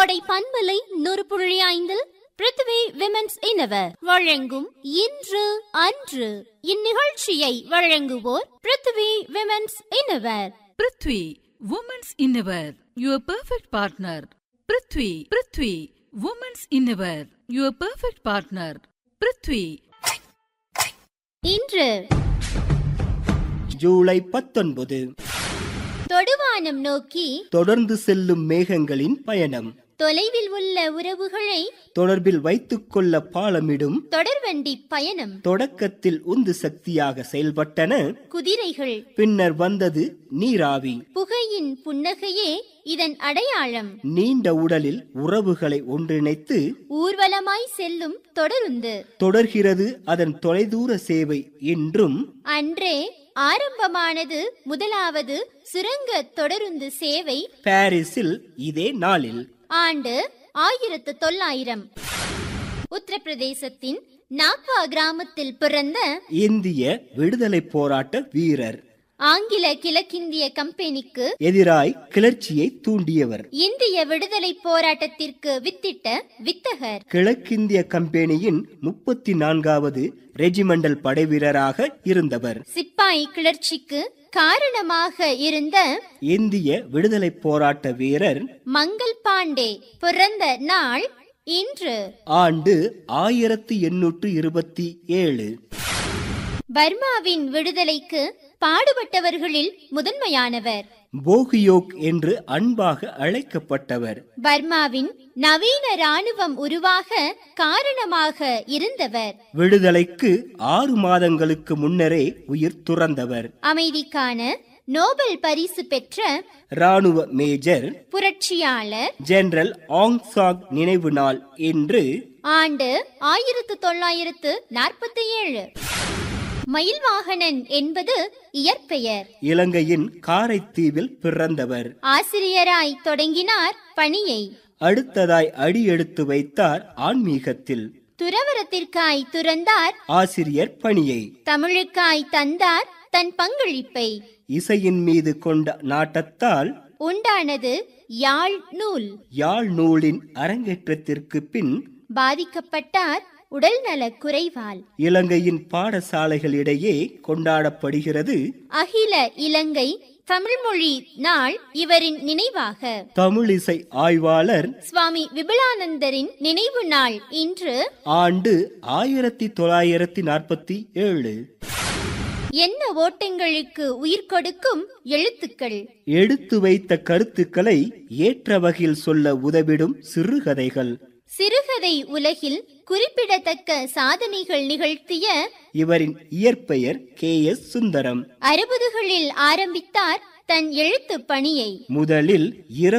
கோடை பண்பலை நூறு புள்ளி ஐந்தில் பிருத்திவி விமென்ஸ் இனவர் வழங்கும் இன்று அன்று இந்நிகழ்ச்சியை வழங்குவோர் Prithvi women's innerwear Prithvi women's innerwear your perfect partner Prithvi Prithvi women's innerwear your perfect partner Prithvi இன்று ஜூலை பத்தொன்பது தொடுவானம் நோக்கி தொடர்ந்து செல்லும் மேகங்களின் பயணம் தொலைவில் உள்ள உறவுகளை தொடர்பில் வைத்துக்கொள்ள பாலமிடும் தொடர்வண்டி பயணம் தொடக்கத்தில் உந்து சக்தியாக செயல்பட்டன குதிரைகள் பின்னர் வந்தது நீராவி புகையின் புன்னகையே இதன் அடையாளம் நீண்ட உடலில் உறவுகளை ஒன்றிணைத்து ஊர்வலமாய் செல்லும் தொடருந்து தொடர்கிறது அதன் தொலைதூர சேவை என்றும் அன்றே ஆரம்பமானது முதலாவது சுரங்க தொடருந்து சேவை பாரிஸில் இதே நாளில் ஆண்டு ஆயிரத்து தொள்ளாயிரம் உத்தரப்பிரதேசத்தின் நாப்பா கிராமத்தில் பிறந்த இந்திய விடுதலை போராட்ட வீரர் ஆங்கில கிழக்கிந்திய கம்பெனிக்கு எதிராய் கிளர்ச்சியை தூண்டியவர் இந்திய விடுதலை போராட்டத்திற்கு வித்திட்ட வித்தகர் கிழக்கிந்திய கம்பெனியின் முப்பத்தி நான்காவது ரெஜிமெண்டல் படைவீரராக இருந்தவர் சிப்பாய் கிளர்ச்சிக்கு காரணமாக இருந்த இந்திய விடுதலை போராட்ட வீரர் மங்கள் பாண்டே பிறந்த நாள் இன்று ஆண்டு ஆயிரத்தி எண்ணூற்று இருபத்தி ஏழு பர்மாவின் விடுதலைக்கு பாடுபட்டவர்களில் முதன்மையானவர் போகியோக் என்று அன்பாக அழைக்கப்பட்டவர் பர்மாவின் நவீன ராணுவம் உருவாக காரணமாக இருந்தவர் விடுதலைக்கு ஆறு மாதங்களுக்கு முன்னரே உயிர் துறந்தவர் அமைதிக்கான நோபல் பரிசு பெற்ற ராணுவ மேஜர் புரட்சியாளர் ஜெனரல் ஆங் சாங் நினைவு நாள் என்று ஆண்டு ஆயிரத்து தொள்ளாயிரத்து நாற்பத்தி ஏழு மயில்வாகனன் என்பது இயற்பெயர் இலங்கையின் காரைத்தீவில் பிறந்தவர் ஆசிரியராய் தொடங்கினார் பணியை அடுத்ததாய் அடி எடுத்து வைத்தார் ஆன்மீகத்தில் துறவரத்திற்காய் துறந்தார் ஆசிரியர் பணியை தமிழுக்காய் தந்தார் தன் பங்களிப்பை இசையின் மீது கொண்ட நாட்டத்தால் உண்டானது யாழ் நூல் யாழ் நூலின் அரங்கேற்றத்திற்கு பின் பாதிக்கப்பட்டார் உடல்நலக் குறைவால் இலங்கையின் பாடசாலைகளிடையே கொண்டாடப்படுகிறது அகில இலங்கை தமிழ்மொழி நாள் இவரின் நினைவாக தமிழிசை ஆய்வாளர் சுவாமி விபுலானந்தரின் நினைவு நாள் இன்று ஆண்டு ஆயிரத்தி தொள்ளாயிரத்தி நாற்பத்தி ஏழு என்ன ஓட்டங்களுக்கு உயிர் கொடுக்கும் எழுத்துக்கள் எடுத்து வைத்த கருத்துக்களை ஏற்ற வகையில் சொல்ல உதவிடும் சிறுகதைகள் சிறுகதை உலகில் குறிப்பிடத்தக்க சாதனைகள் நிகழ்த்திய இவரின் இயற்பெயர் கே எஸ் சுந்தரம் அறுபதுகளில் ஆரம்பித்தார் தன் எழுத்துப் பணியை முதலில் இர